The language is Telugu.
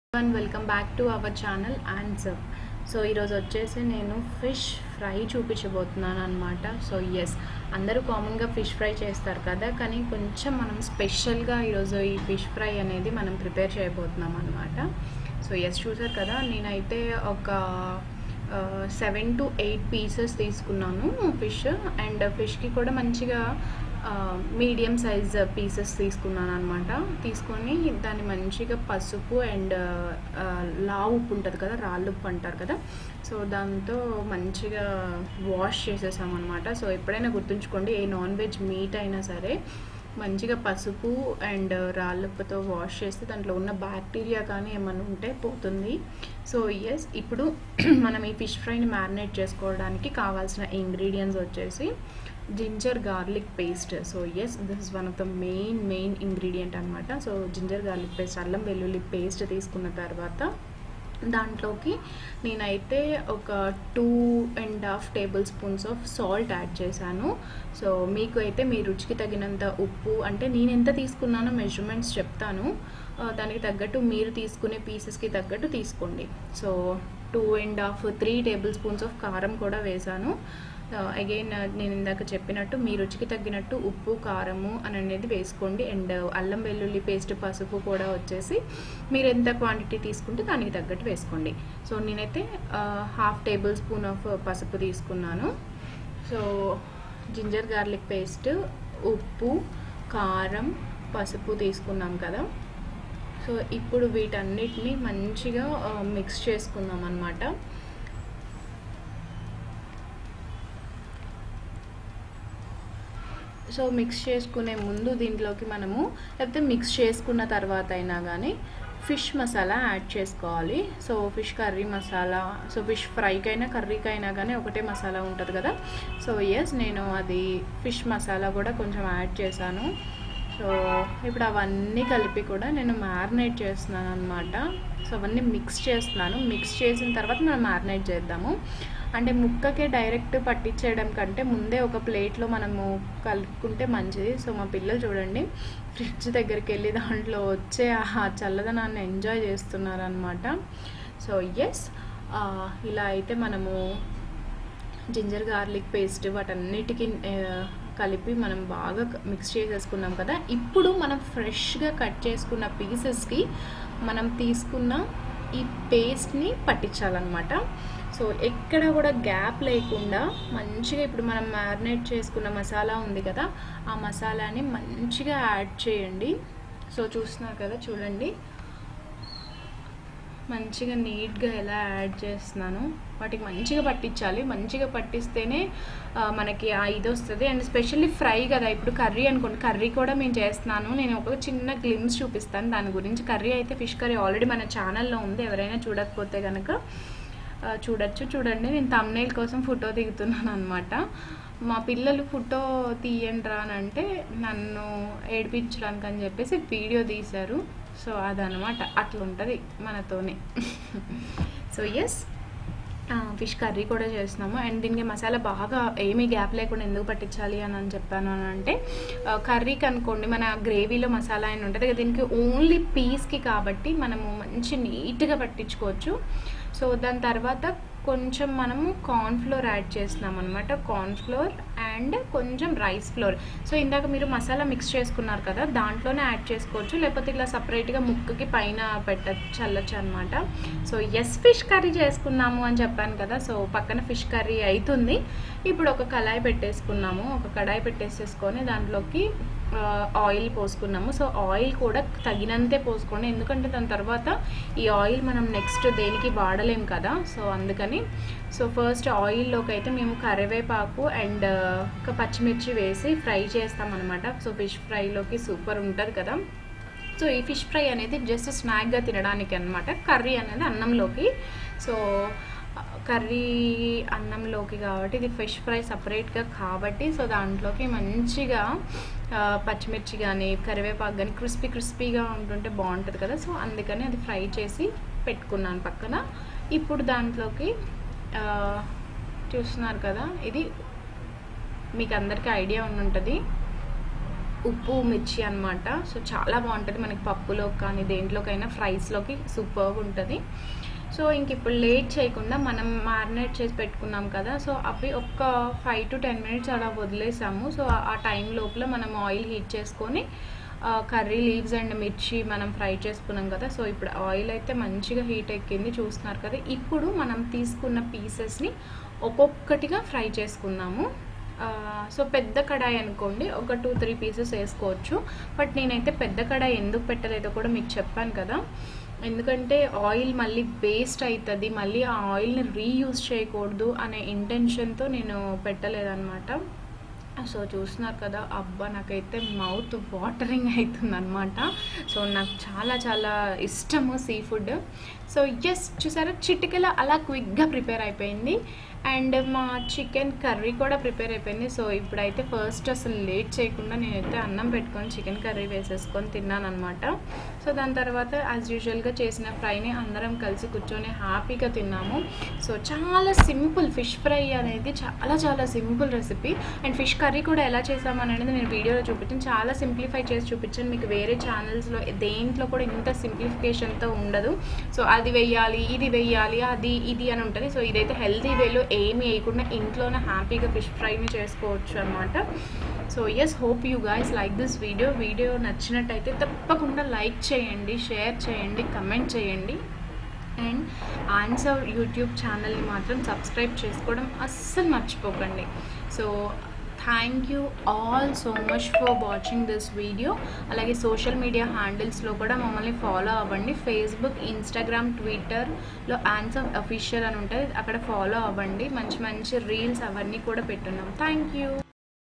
one welcome back to our channel answer so ఈరోజు వచ్చేసి నేను ఫిష్ ఫ్రై చూపించబోతున్నాను అనమాట సో ఎస్ అందరూ కామన్గా ఫిష్ ఫ్రై చేస్తారు కదా కానీ కొంచెం మనం స్పెషల్గా ఈరోజు ఈ ఫిష్ ఫ్రై అనేది మనం ప్రిపేర్ చేయబోతున్నాం అనమాట సో ఎస్ చూసారు కదా నేనైతే ఒక సెవెన్ టు ఎయిట్ పీసెస్ తీసుకున్నాను ఫిష్ అండ్ ఫిష్కి కూడా మంచిగా మీడియం సైజ్ పీసెస్ తీసుకున్నాను అనమాట తీసుకొని దాన్ని మంచిగా పసుపు అండ్ లావు ఉప్పు ఉంటుంది కదా రాళ్ళు ఉప్పు అంటారు కదా సో దాంతో మంచిగా వాష్ చేసేసామన్నమాట సో ఎప్పుడైనా గుర్తుంచుకోండి ఏ నాన్ వెజ్ మీట్ అయినా సరే మంచిగా పసుపు అండ్ రాళ్ళుప్పుతో వాష్ చేస్తే దాంట్లో ఉన్న బ్యాక్టీరియా కానీ ఏమైనా ఉంటే పోతుంది సో ఎస్ ఇప్పుడు మనం ఈ ఫిష్ ఫ్రైని మ్యారినేట్ చేసుకోవడానికి కావాల్సిన ఇంగ్రీడియంట్స్ వచ్చేసి ginger garlic paste so yes this is one of the main main ingredient అనమాట సో జింజర్ గార్లిక్ పేస్ట్ అల్లం వెల్లుల్లి పేస్ట్ తీసుకున్న తర్వాత దాంట్లోకి నేనైతే ఒక two and half table spoons of salt add చేశాను సో మీకు అయితే మీ రుచికి తగినంత ఉప్పు అంటే నేను ఎంత తీసుకున్నానో మెజర్మెంట్స్ చెప్తాను దానికి తగ్గట్టు మీరు తీసుకునే పీసెస్కి తగ్గట్టు తీసుకోండి so two and half three table spoons of కారం కూడా వేశాను అగైన్ నేను ఇందాక చెప్పినట్టు మీ రుచికి తగ్గినట్టు ఉప్పు కారము అని అనేది వేసుకోండి అండ్ అల్లం వెల్లుల్లి పేస్ట్ పసుపు కూడా వచ్చేసి మీరు ఎంత క్వాంటిటీ తీసుకుంటే దానికి తగ్గట్టు వేసుకోండి సో నేనైతే హాఫ్ టేబుల్ స్పూన్ ఆఫ్ పసుపు తీసుకున్నాను సో జింజర్ గార్లిక్ పేస్ట్ ఉప్పు కారం పసుపు తీసుకున్నాం కదా సో ఇప్పుడు వీటన్నిటిని మంచిగా మిక్స్ చేసుకుందాం అనమాట సో మిక్స్ చేసుకునే ముందు దీంట్లోకి మనము లేకపోతే మిక్స్ చేసుకున్న తర్వాత అయినా కానీ ఫిష్ మసాలా యాడ్ చేసుకోవాలి so fish curry masala so fish ఫ్రైకైనా కర్రీకైనా కానీ ఒకటే మసాలా ఉంటుంది కదా సో ఎస్ నేను అది ఫిష్ మసాలా కూడా కొంచెం యాడ్ చేశాను సో ఇప్పుడు అవన్నీ కలిపి కూడా నేను మ్యారినేట్ చేస్తున్నాను అనమాట సో అవన్నీ మిక్స్ చేస్తున్నాను మిక్స్ చేసిన తర్వాత మనం మ్యారినేట్ చేద్దాము అంటే ముక్కకే డైరెక్ట్ పట్టించేయడం కంటే ముందే ఒక ప్లేట్లో మనము కలుపుకుంటే మంచిది సో మా పిల్లలు చూడండి ఫ్రిడ్జ్ దగ్గరికి వెళ్ళి దాంట్లో వచ్చే ఆ చల్లదనాన్ని ఎంజాయ్ చేస్తున్నారనమాట సో ఎస్ ఇలా అయితే మనము జింజర్ గార్లిక్ పేస్ట్ వాటన్నిటికీ కలిపి మనం బాగా మిక్స్ చేసేసుకున్నాం కదా ఇప్పుడు మనం ఫ్రెష్గా కట్ చేసుకున్న పీసెస్కి మనం తీసుకున్న ఈ పేస్ట్ని పట్టించాలన్నమాట సో ఎక్కడ కూడా గ్యాప్ లేకుండా మంచిగా ఇప్పుడు మనం మ్యారినేట్ చేసుకున్న మసాలా ఉంది కదా ఆ మసాలాని మంచిగా యాడ్ చేయండి సో చూస్తున్నారు కదా చూడండి మంచిగా నీట్గా ఎలా యాడ్ చేస్తున్నాను వాటికి మంచిగా పట్టించాలి మంచిగా పట్టిస్తేనే మనకి ఆ ఇది వస్తుంది అండ్ స్పెషల్లీ ఫ్రై కదా ఇప్పుడు కర్రీ అనుకోండి కర్రీ కూడా మేము చేస్తున్నాను నేను ఒక చిన్న గ్లిమ్స్ చూపిస్తాను దాని గురించి కర్రీ అయితే ఫిష్ కర్రీ ఆల్రెడీ మన ఛానల్లో ఉంది ఎవరైనా చూడకపోతే కనుక చూడొచ్చు చూడండి నేను తమ్నేల్ కోసం ఫోటో దిగుతున్నాను అనమాట మా పిల్లలు ఫోటో తీయండి రా అని అంటే నన్ను ఏడిపించడానికి అని చెప్పేసి వీడియో తీశారు సో అదనమాట అట్లా ఉంటుంది మనతోనే సో ఎస్ ఫిష్ కర్రీ కూడా చేస్తున్నాము అండ్ దీనికి మసాలా బాగా ఏమీ గ్యాప్ లేకుండా ఎందుకు పట్టించాలి అని అని చెప్పాను అని అంటే కర్రీకి అనుకోండి మన గ్రేవీలో మసాలా అని ఉంటుంది దీనికి ఓన్లీ పీస్కి కాబట్టి మనము మంచి నీట్గా పట్టించుకోవచ్చు సో దాని తర్వాత కొంచెం మనము కార్న్ఫ్లోర్ యాడ్ చేస్తున్నాం అనమాట కార్న్ఫ్లోర్ అండ్ కొంచెం రైస్ ఫ్లోర్ సో ఇందాక మీరు మసాలా మిక్స్ చేసుకున్నారు కదా దాంట్లోనే యాడ్ చేసుకోవచ్చు లేకపోతే ఇలా సపరేట్గా ముక్కకి పైన పెట్ట చల్లచ్చు అనమాట సో ఎస్ ఫిష్ కర్రీ చేసుకున్నాము అని చెప్పాను కదా సో పక్కన ఫిష్ కర్రీ అవుతుంది ఇప్పుడు ఒక కళాయి పెట్టేసుకున్నాము ఒక కడాయి పెట్టేసేసుకొని దాంట్లోకి ఆయిల్ పోసుకున్నాము సో ఆయిల్ కూడా తగినంతే పోసుకోండి ఎందుకంటే దాని తర్వాత ఈ ఆయిల్ మనం నెక్స్ట్ దేనికి వాడలేం కదా సో అందుకని సో ఫస్ట్ ఆయిల్లోకి అయితే మేము కరివేపాకు అండ్ ఒక పచ్చిమిర్చి వేసి ఫ్రై చేస్తామన్నమాట సో ఫిష్ ఫ్రైలోకి సూపర్ ఉంటుంది కదా సో ఈ ఫిష్ ఫ్రై అనేది జస్ట్ స్నాక్గా తినడానికి అనమాట కర్రీ అనేది అన్నంలోకి సో కర్రీ అన్నంలోకి కాబట్టి ఇది ఫిష్ ఫ్రై సపరేట్గా కాబట్టి సో దాంట్లోకి మంచిగా పచ్చిమిర్చి కానీ కరివేపాకు కానీ క్రిస్పీ క్రిస్పీగా ఉంటుంటే బాగుంటుంది కదా సో అందుకని అది ఫ్రై చేసి పెట్టుకున్నాను పక్కన ఇప్పుడు దాంట్లోకి చూస్తున్నారు కదా ఇది మీకు అందరికీ ఐడియా ఉండి ఉంటుంది ఉప్పు మిర్చి అనమాట సో చాలా బాగుంటుంది మనకి పప్పులో కానీ దేంట్లోకైనా ఫ్రైస్లోకి సూపర్గా ఉంటుంది సో ఇంక ఇప్పుడు లేట్ చేయకుండా మనం మ్యారినేట్ చేసి పెట్టుకున్నాం కదా సో అవి ఒక ఫైవ్ టు టెన్ మినిట్స్ అలా వదిలేసాము సో ఆ టైం లోపల మనం ఆయిల్ హీట్ చేసుకొని కర్రీ లీవ్స్ అండ్ మిర్చి మనం ఫ్రై చేసుకున్నాం కదా సో ఇప్పుడు ఆయిల్ అయితే మంచిగా హీట్ ఎక్కింది చూస్తున్నారు కదా ఇప్పుడు మనం తీసుకున్న పీసెస్ని ఒక్కొక్కటిగా ఫ్రై చేసుకుందాము సో పెద్ద కడాయి అనుకోండి ఒక టూ త్రీ పీసెస్ వేసుకోవచ్చు బట్ నేనైతే పెద్ద కడాయి ఎందుకు పెట్టలేదో కూడా మీకు చెప్పాను కదా ఎందుకంటే ఆయిల్ మళ్ళీ వేస్ట్ అవుతుంది మళ్ళీ ఆ ఆయిల్ని రీయూజ్ చేయకూడదు అనే ఇంటెన్షన్తో నేను పెట్టలేదన్నమాట సో చూస్తున్నారు కదా అబ్బా నాకైతే మౌత్ వాటరింగ్ అవుతుంది అనమాట సో నాకు చాలా చాలా ఇష్టము సీ ఫుడ్ సో ఎస్ చూసారా చిటికెల అలా క్విక్గా ప్రిపేర్ అయిపోయింది అండ్ మా చికెన్ కర్రీ కూడా ప్రిపేర్ అయిపోయింది సో ఇప్పుడైతే ఫస్ట్ అసలు లేట్ చేయకుండా నేనైతే అన్నం పెట్టుకొని చికెన్ కర్రీ వేసేసుకొని తిన్నాను అనమాట సో దాని తర్వాత యాజ్ యూజువల్గా చేసిన ఫ్రైని అందరం కలిసి కూర్చొని హ్యాపీగా తిన్నాము సో చాలా సింపుల్ ఫిష్ ఫ్రై అనేది చాలా చాలా simple recipe and fish curry కూడా ఎలా చేసామని అనేది నేను వీడియోలో చూపించాను చాలా సింప్లిఫై చేసి చూపించాను మీకు వేరే ఛానల్స్లో దేంట్లో కూడా ఇంత సింప్లిఫికేషన్తో ఉండదు సో అది వెయ్యాలి ఇది వెయ్యాలి అది ఇది అని ఉంటుంది సో ఇదైతే హెల్తీ వేలో ఏమి వేయకుండా ఇంట్లోనే హ్యాపీగా ఫిష్ ఫ్రైని చేసుకోవచ్చు అనమాట so yes hope you guys like this video video నచ్చినట్టయితే తప్పకుండా లైక్ చేయండి షేర్ చేయండి కమెంట్ చేయండి అండ్ ఆన్సర్ యూట్యూబ్ ఛానల్ని మాత్రం సబ్స్క్రైబ్ చేసుకోవడం అస్సలు మర్చిపోకండి so thank you all so much for watching this video అలాగే సోషల్ మీడియా హ్యాండిల్స్లో కూడా మమ్మల్ని ఫాలో అవ్వండి ఫేస్బుక్ ఇన్స్టాగ్రామ్ ట్విట్టర్లో ఆన్సర్ అఫీషియల్ అని ఉంటుంది అక్కడ ఫాలో అవ్వండి మంచి మంచి రీల్స్ అవన్నీ కూడా పెట్టున్నాం థ్యాంక్ యూ